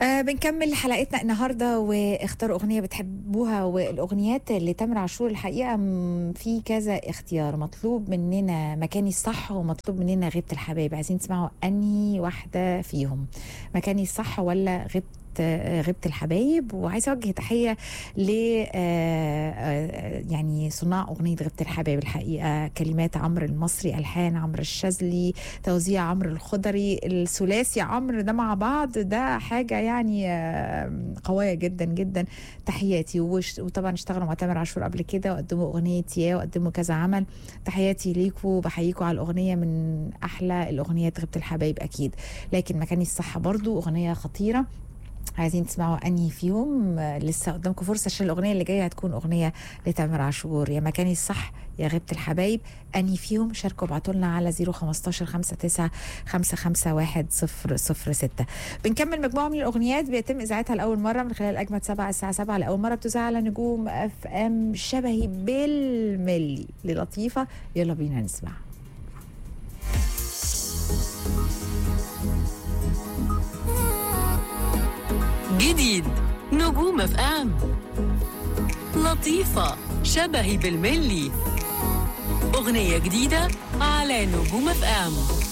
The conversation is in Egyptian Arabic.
آه بنكمل حلقتنا النهارده واختاروا اغنيه بتحبوها والاغنيات اللي تامر عاشور الحقيقه م- في كذا اختيار مطلوب مننا مكاني الصح ومطلوب مننا غيبه الحبايب عايزين تسمعوا انهي واحده فيهم مكاني الصح ولا غيبه آه، غيبة الحبايب وعايزة أوجه تحية ل آه، آه، يعني صناع أغنية غيبة الحبايب الحقيقة كلمات عمرو المصري ألحان عمرو الشاذلي توزيع عمرو الخضري الثلاثي عمرو ده مع بعض ده حاجة يعني آه، قوية جدا جدا تحياتي وش- وطبعا اشتغلوا مع تامر عاشور قبل كده وقدموا أغنية يا وقدموا كذا عمل تحياتي ليكوا بحييكوا على الأغنية من أحلى الأغنيات غيبة الحبايب أكيد لكن مكاني الصح برضو أغنية خطيرة عايزين تسمعوا انهي فيهم آه، لسه قدامكم فرصه عشان الاغنيه اللي جايه هتكون اغنيه لتامر عاشور يا مكاني الصح يا غيبه الحبايب انهي فيهم شاركوا ابعتوا لنا على 015 59 551 006 بنكمل مجموعه من الاغنيات بيتم اذاعتها لاول مره من خلال اجمد سبعة الساعه 7 لاول مره بتذاع على نجوم اف ام شبهي بالملي للطيفه يلا بينا نسمع جديد نجوم اف ام لطيفة شبهي بالملي أغنية جديدة على نجوم اف ام